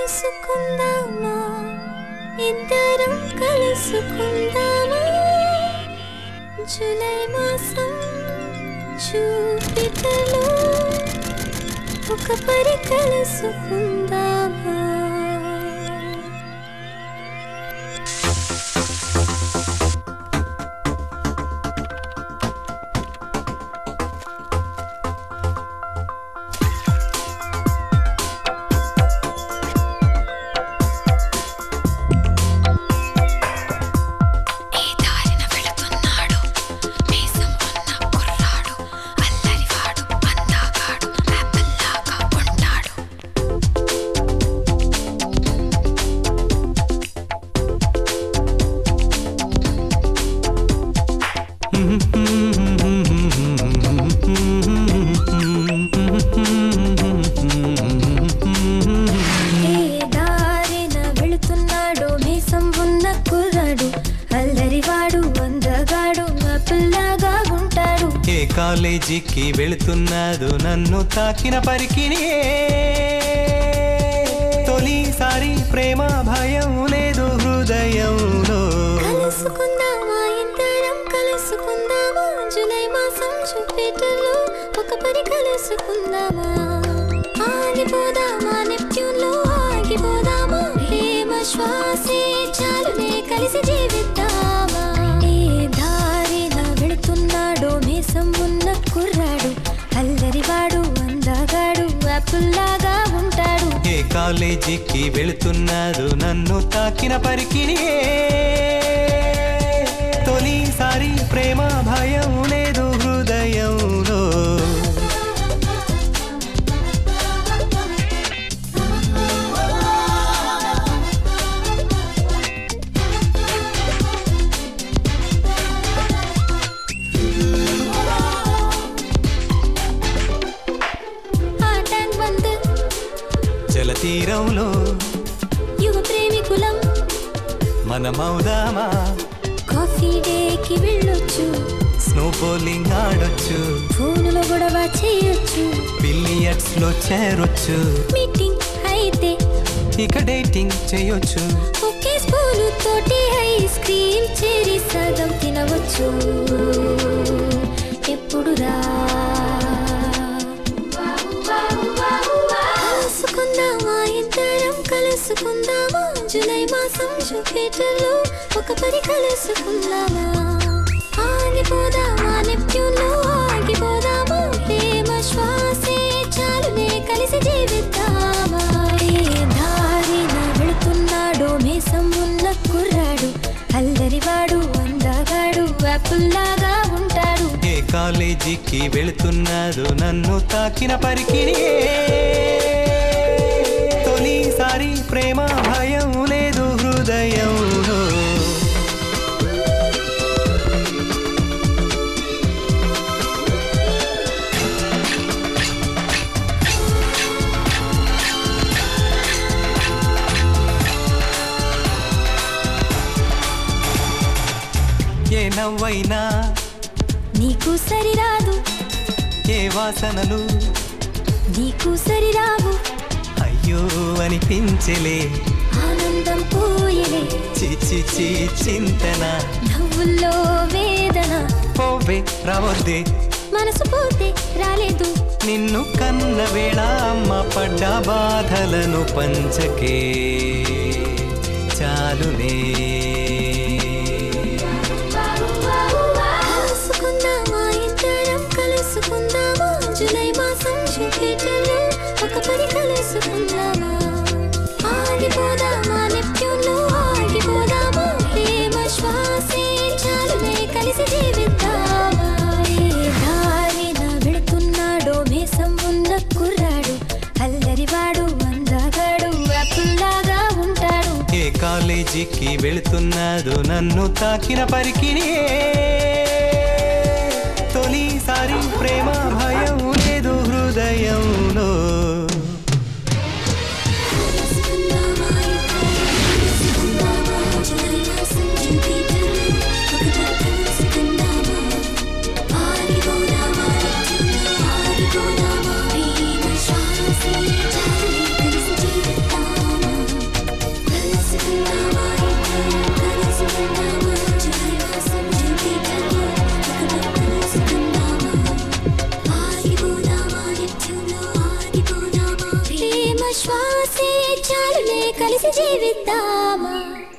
కలుసుకుందామా ఇద్దరం కలుసుకుందామా జూలై మాసం చూపితలో ఒక పరి కలుసుకుందామా ఈ దారిన వెళుతున్నాడు మీసం ఉన్న కుర్రాడు అల్లరివాడు అందాగాడు యాపిల్ లాగా ఉంటాడు ఏ దారిన వెళుతున్నాడో మీసం ఉన్న కుర్రాడు అల్లరివాడు అందగాడు ఆ పిల్లగా ఉంటాడు ఏ కాలేజీకి వెళుతున్నాదు నన్ను తాకిన పరికిని తొలిసారి ప్రేమ భయం లేదు హృదయంలో కలుసుకుందామా ఇద్దరం కలుసుకుందామా జూలై మాసం జూపిటర్లో ఒక పని కలుసుకుందామా ఆగిపోదామా నెప్ట్యూన్లో ఆగిపోదామా ప్రేమ శ్వాసే చాలునే కలిసి జీవిద్దామా ఏ దారిన వెళుతున్నాడో మీసం ఉన్న కుర్రాడు అల్లరివాడు అందగాడు అప్పుల్లాగా ఉంటాడు ఏ కాలేజీకి వెళుతున్నాదు నన్ను తాకిన పరికిని తొలిసారి ప్రేమ భయం లేదు హృదయంలో ఆ ట్యాంక్ బండ్ జలతీరంలో యువ ప్రేమికులం మనమౌదామా కాఫీ డేకి వెళ్ళొచ్చు స్నో బౌలింగ్ ఆడొచ్చు ఫోనులో గొడవ చేయొచ్చు బిలియర్డ్స్ లో చేరొచ్చు మీటింగ్ అయితే ఇక డేటింగ్ చేయొచ్చు ఒకే స్పూను తోటి ఐస్ క్రీమ్ చేరి సగం తినవచ్చు ఎప్పుడు రా కలుసుకుందామా ఇద్దరం కలుసుకుందామా జూలై మాసం జూపిటర్లో ఒక పని కలుసుకుందామా ఆగిపోదామా నెప్ట్యూన్లో ఆగిపోదామా ప్రేమ శ్వాసే చాలునే కలిసి జీవిద్దామా ఏ దారిన వెళుతున్నాడో మీసం ఉన్న కుర్రాడు అల్లరివాడు అందగాడు అప్పుల్లాగా ఉంటాడు ఏ కాలేజీకి వెళుతున్నాదు నన్ను తాకిన పరికిని తొలిసారి ప్రేమ భయం లేదు హృదయంలో ఏ నవ్వైనా నీకు సరిరాదు ఏ వాసనలు నీకు సరిరావు అయ్యో అనిపించలే ఆనందం పోయలే చిచి చి చింతన నవ్వుల్లో వేదన పోవే రావద్దే మనసు పోతే రాలేదు నిన్ను కన్న వేళ అమ్మ పడ్డ బాధలను పంచకే చాలునే కలుసుకుందామా ఇద్దరం కలుసుకుందామా జూలై మాసం జూపిటర్లో ఒక పని కలుసుకుందామా ఆగిపోదామా నెప్ట్యూన్లో ఆగిపోదామా ప్రేమ శ్వాసే చాలునే కలిసి జీవిద్దామా ఏ దారిన వెళుతున్నాడో మీసం ఉన్న కుర్రాడు అల్లరివాడు అందగాడు అప్పుల్లాగా ఉంటాడు ఏ కాలేజీకి వెళుతున్నాదు నన్ను తాకిన పరికిని తొలిసారి ప్రేమ భయం లేదు హృదయంలో ఆగిపోదామా శ్వాసే చాలులే కలిసి జీవిద్దామా